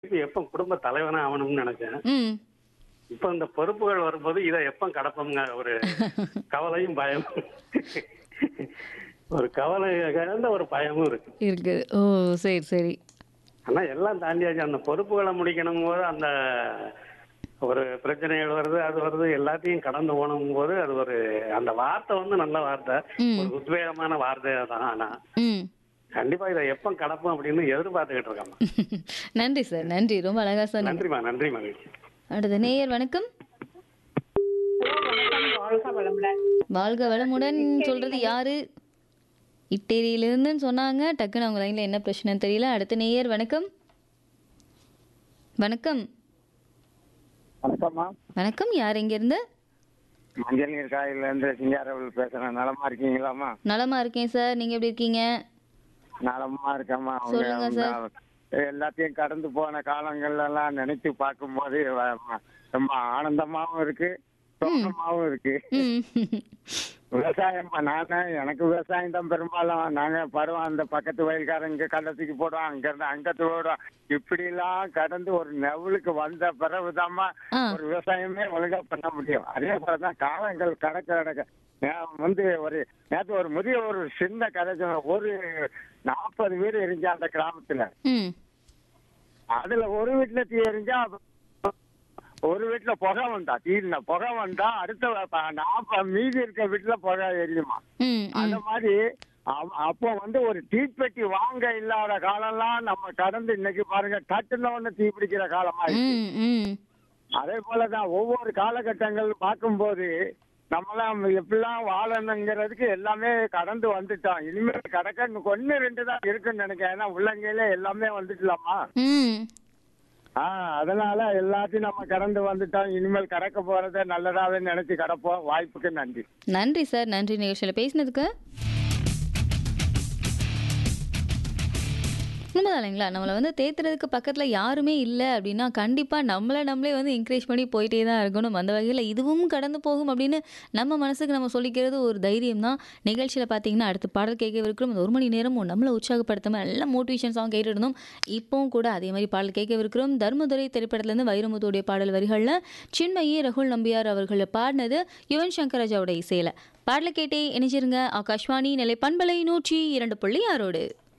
எப்ப குடும்ப தலைவனா ஆகணும்னு நினைச்சேன் ம் இப்ப இந்த பொறுப்புகள் வரும்போது இதை எப்ப கடப்போங்க ஒரு கவலையும் பயமும் ஒரு கவலை கலந்த ஒரு பயமும் இருக்கு இருக்கு ஓ சரி சரி ஆனா எல்லாம் தாண்டியாச்சு அந்த பொறுப்புகளை முடிக்கணும் போது அந்த ஒரு பிரச்சனைகள் வருது அது வருது எல்லாத்தையும் கடந்து போகணும் போது அது ஒரு அந்த வார்த்தை வந்து நல்ல வார்த்தை ம். ஒரு உத்வேகமான வார்த்தை தான் ஆனா ம் கண்டிப்பா இதை எப்ப கடப்போம் அப்படின்னு எதிர்பார்த்துக்கிட்டு இருக்கோம் நன்றி சார் நன்றி ரொம்ப அழகா சொன்னீங்க நன்றிமா நன்றி மகிழ்ச்சி அடுத்த நேயர் வணக்கம் வாழ்க வளமுடன் வாழ்க வளமுடன் சொல்றது யாரு இட்டேரியிலிருந்துன்னு சொன்னாங்க டக்குன்னு அவங்க லைன்ல என்ன பிரச்சனைன்னு தெரியல அடுத்த நேயர் வணக்கம் வணக்கம் வணக்கம்மா வணக்கம் யார் எங்க இருந்து மஞ்சள் நீர் காயில இருந்து சிங்காரவில் பேசுறேன் நலமா இருக்கீங்களாம்மா நலமா இருக்கேன் சார் நீங்க எப்படி இருக்கீங்க நலமா இருக்கம்மா அவங்க சொல்லுங்க சார். அவங்க எல்லாத்தையும் கடந்து போன காலங்கள்ல எல்லாம் நினைச்சு பார்க்கும்போது வ- ரொம்ப ஆனந்தமாவும் இருக்கு சோகமாவும் இருக்கு ம் விவசாயம் நானே எனக்கு விவசாயம் தான் பெரும்பாலும் நாங்க பருவம் அந்த பக்கத்து வயல்காரங்க கள்ளத்துக்கு போடுவோம் அங்க இருந்து அங்கத்து போடுவோம் இப்படி எல்லாம் கடந்து ஒரு லெவலுக்கு வந்த பிறகுதாம்மா ஆ. ஒரு விவசாயமே ஒழுங்கா பண்ண முடியும் அதே போலதான் காலங்கள் கடக்க கடக்க நான் வந்து ஒரு நேற்று ஒரு முதிய ஒரு சின்ன கதை சொன்னேன். ஒரு நாற்பது பேர் இருந்துச்சு அந்த கிராமத்துல ம் அதுல ஒரு வீட்டுல தீ எரிஞ்சா ஒரு வீட்டுல புகை வந்தா தீர்ன புகை வந்தா அடுத்த வ- நாப்ப மீதி இருக்க வீட்டுல புகை எரியுமா ம் அந்த ம் மாதிரி அவ- அப்போ வந்து ஒரு தீப்பெட்டி வாங்க இல்லாத காலம்லாம் நம்ம கடந்து இன்னைக்கு பாருங்க டட்டுன்னு ஒண்ணு தீ பிடிக்கிற காலமா இருக்கு ம் ம் அதே போலதான் ஒவ்வொரு காலகட்டங்கள் பார்க்கும்போது நம்மளாம் எப்படிலாம் வாழணுங்கிறதுக்கு எல்லாமே கடந்து வந்துட்டோம் இனிமேல் கடக்க இன்னும் ஒண்ணு ரெண்டு தான் இருக்குன்னு நினைக்கிறேன் ஏன்னா உள்ளங்கையில எல்லாமே வந்துட்டலாமா ம் ஆஹ் அதனால எல்லாத்தையும் நம்ம கடந்து வந்துட்டோம் இனிமேல் கடக்க போறதை நல்லதாவே நினைச்சு கடப்போம் வாய்ப்புக்கு நன்றி நன்றி சார் நன்றி நிகழ்ச்சியில் பேசினதுக்கு உண்மைதான் இல்லைங்களா நம்மளை வந்து தேத்துறதுக்கு பக்கத்தில் யாருமே இல்லை அப்படின்னா கண்டிப்பாக நம்மளை நம்மளே வந்து என்கரேஜ் பண்ணி போயிட்டே தான் இருக்கணும் அந்த வகையில் இதுவும் கடந்து போகும் அப்படின்னு நம்ம மனசுக்கு நம்ம சொல்லிக்கிறது ஒரு தைரியம் தான் நிகழ்ச்சியில் பார்த்தீங்கன்னா அடுத்து பாடல் கேட்க இருக்கிறோம் இந்த ஒரு மணி நேரமும் நம்மளை உற்சாகப்படுத்தாமல் நல்ல மோட்டிவேஷன் சாங் கேட்டுட்டு இருந்தோம் இப்போவும் கூட அதே மாதிரி பாடல் கேட்க இருக்கிறோம் தர்மதுரை திரைப்படத்துலேருந்து வைரமுத்துடைய பாடல் வரிகளில் சின்மயி ரகுல் நம்பியார் அவர்கள் பாடினது யுவன் சங்கர் ராஜாவோட இசையில் பாடலை கேட்டே இணைஞ்சிருங்க ஆகாஷ்வாணி நிலை பண்பலை நூற்றி இரண்டு புள்ளி ஆறோடு